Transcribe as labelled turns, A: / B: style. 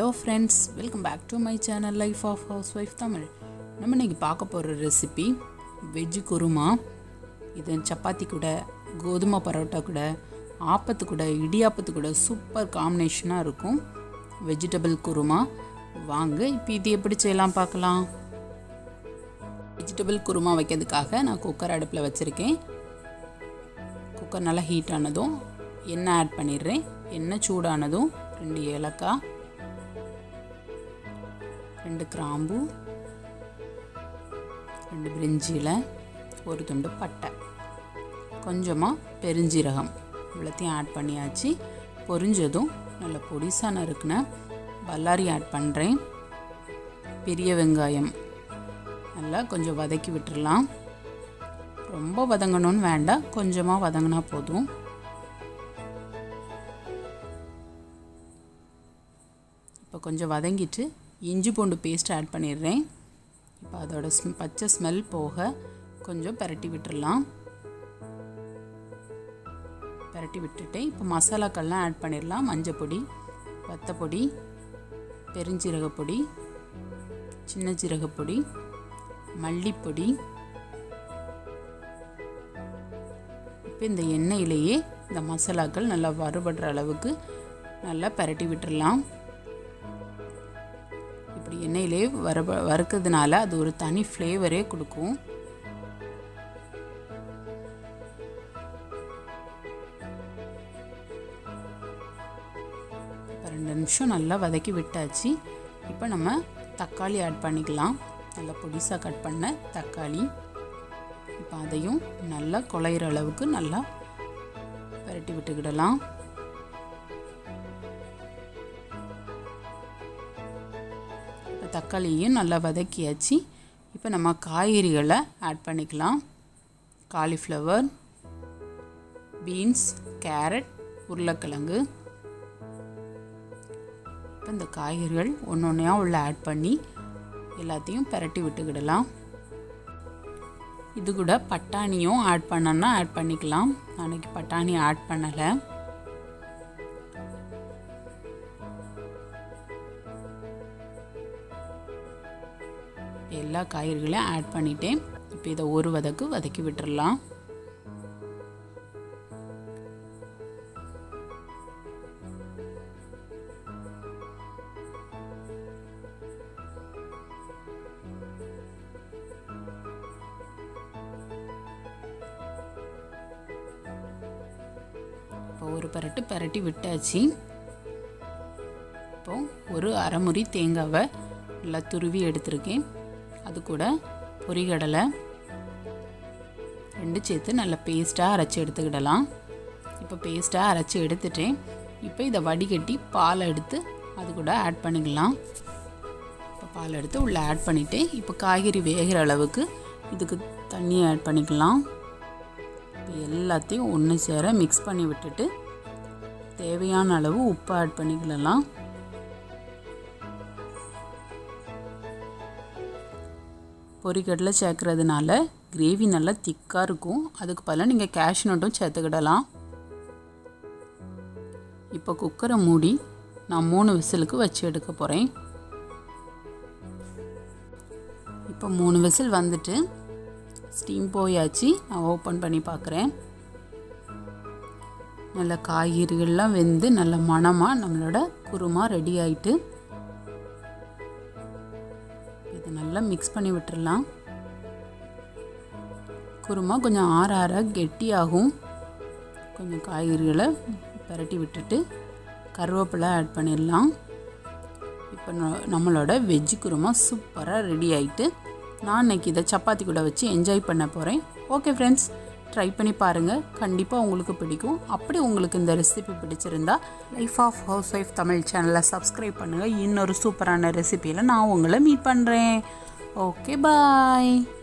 A: hello friends welcome back to my channel life of house wife Tamil நம்ம இன்னைக்கு பார்க்க போகிற ரெசிபி வெஜ்ஜு குருமா இது சப்பாத்தி கூட கோதுமை பரோட்டா கூட ஆப்பத்து கூட இடியாப்பத்து கூட சூப்பர் காம்பினேஷனாக இருக்கும் வெஜிடபிள் குருமா வாங்க இப்போ இது எப்படி செய்யலாம் பார்க்கலாம் வெஜிடபிள் குருமா வைக்கிறதுக்காக நான் குக்கர் அடுப்பில் வச்சுருக்கேன் குக்கர் நல்லா ஹீட் ஆனதும் எண்ணெய் ஆட் பண்ணிடுறேன் எண்ணெய் சூடானதும் ரெண்டு ஏலக்காய் ரெண்டு கிராம்பு ரெண்டு பிரிஞ்சி இலை ஒரு துண்டு பட்டை கொஞ்சமாக பெருஞ்சீரகம் இவ்வளோத்தையும் ஆட் பண்ணியாச்சு பொரிஞ்சதும் நல்ல பொடிசாக நறுக்குன பல்லாரி ஆட் பண்ணுறேன் பெரிய வெங்காயம் நல்லா கொஞ்சம் வதக்கி விட்டுறலாம் ரொம்ப வதங்கணும்னு வேண்டாம் கொஞ்சமாக வதங்கினா போதும் இப்போ கொஞ்சம் வதங்கிட்டு இஞ்சி பூண்டு பேஸ்ட் ஆட் பண்ணிடுறேன் இப்போ அதோட ஸ்ம் பச்சை ஸ்மெல் போக கொஞ்சம் பரட்டி விட்டுடலாம் பரட்டி விட்டுட்டு இப்போ மசாலாக்கள்லாம் ஆட் பண்ணிடலாம் மஞ்சள் பொடி வத்தப்பொடி பெருஞ்சீரகப்பொடி சின்ன ஜீரகப்பொடி மல்லிப்பொடி இப்போ இந்த எண்ணெயிலேயே இந்த மசாலாக்கள் நல்லா வறுபடுற அளவுக்கு நல்லா பரட்டி விட்டுடலாம் இப்படி எண்ணெயிலே வர வறுக்கிறதுனால அது ஒரு தனி ஃப்ளேவரே கொடுக்கும் ரெண்டு நிமிஷம் நல்லா வதக்கி விட்டாச்சு இப்போ நம்ம தக்காளி ஆட் பண்ணிக்கலாம் நல்லா பொடிசாக கட் பண்ண தக்காளி இப்போ அதையும் நல்லா குழையிற அளவுக்கு நல்லா பரட்டி விட்டுக்கிடலாம் இப்போ தக்காளியும் நல்லா வதக்கியாச்சு இப்போ நம்ம காய்கறிகளை ஆட் பண்ணிக்கலாம் காலிஃப்ளவர் பீன்ஸ் கேரட் உருளைக்கிழங்கு இப்போ இந்த காய்கறிகள் ஒன்று ஒன்றையா உள்ள ஆட் பண்ணி எல்லாத்தையும் பரட்டி விட்டுக்கிடலாம் இது கூட பட்டாணியும் ஆட் பண்ணனா ஆட் பண்ணிக்கலாம் அன்றைக்கி பட்டாணி ஆட் பண்ணலை எல்லா காய்கறிகளையும் ஆட் பண்ணிட்டேன் இப்போ இதை ஒரு வதக்கு வதக்கி விட்டுறலாம் இப்போ ஒரு பரட்டு பரட்டி விட்டாச்சு இப்போ ஒரு அரைமுறி தேங்காவை நல்லா துருவி எடுத்திருக்கேன் அது கூட பொரிகடலை ரெண்டு சேர்த்து நல்லா பேஸ்ட்டாக அரைச்சி எடுத்துக்கிடலாம் இப்போ பேஸ்ட்டாக அரைச்சி எடுத்துட்டேன் இப்போ இதை வடிகட்டி பால் எடுத்து அது கூட ஆட் பண்ணிக்கலாம் இப்போ பால் எடுத்து உள்ளே ஆட் பண்ணிவிட்டு இப்போ காய்கறி வேகிற அளவுக்கு இதுக்கு தண்ணி ஆட் பண்ணிக்கலாம் இப்போ எல்லாத்தையும் ஒன்று சேர மிக்ஸ் பண்ணி விட்டுட்டு தேவையான அளவு உப்பு ஆட் பண்ணிக்கலாம் பொரிக்கடலை சேர்க்குறதுனால கிரேவி நல்லா திக்காக இருக்கும் அதுக்கு பதிலாக நீங்கள் கேஷ் நட்டும் சேர்த்துக்கிடலாம் இப்போ குக்கரை மூடி நான் மூணு விசிலுக்கு வச்சு எடுக்க போகிறேன் இப்போ மூணு விசில் வந்துட்டு ஸ்டீம் போயாச்சு நான் ஓப்பன் பண்ணி பார்க்குறேன் நல்ல காய்கறிகள்லாம் வெந்து நல்ல மணமாக நம்மளோட குருமா ரெடி ஆயிட்டு இதை நல்லா மிக்ஸ் பண்ணி விட்டுறலாம் குருமா கொஞ்சம் ஆற ஆற கெட்டியாகும் கொஞ்சம் காய்கறிகளை பரட்டி விட்டுட்டு கருவேப்பிலை ஆட் பண்ணிடலாம் இப்போ நம்மளோட வெஜ்ஜு குருமா சூப்பராக ரெடி ஆகிட்டு நான் இன்னைக்கு இதை சப்பாத்தி கூட வச்சு என்ஜாய் பண்ண போகிறேன் ஓகே ஃப்ரெண்ட்ஸ் ட்ரை பண்ணி பாருங்கள் கண்டிப்பாக உங்களுக்கு பிடிக்கும் அப்படி உங்களுக்கு இந்த ரெசிபி பிடிச்சிருந்தா life of house wife Tamil சேனலை சப்ஸ்கிரைப் பண்ணுங்கள் இன்னொரு சூப்பரான ரெசிபியில் நான் உங்களை மீட் பண்ணுறேன் ஓகே பாய்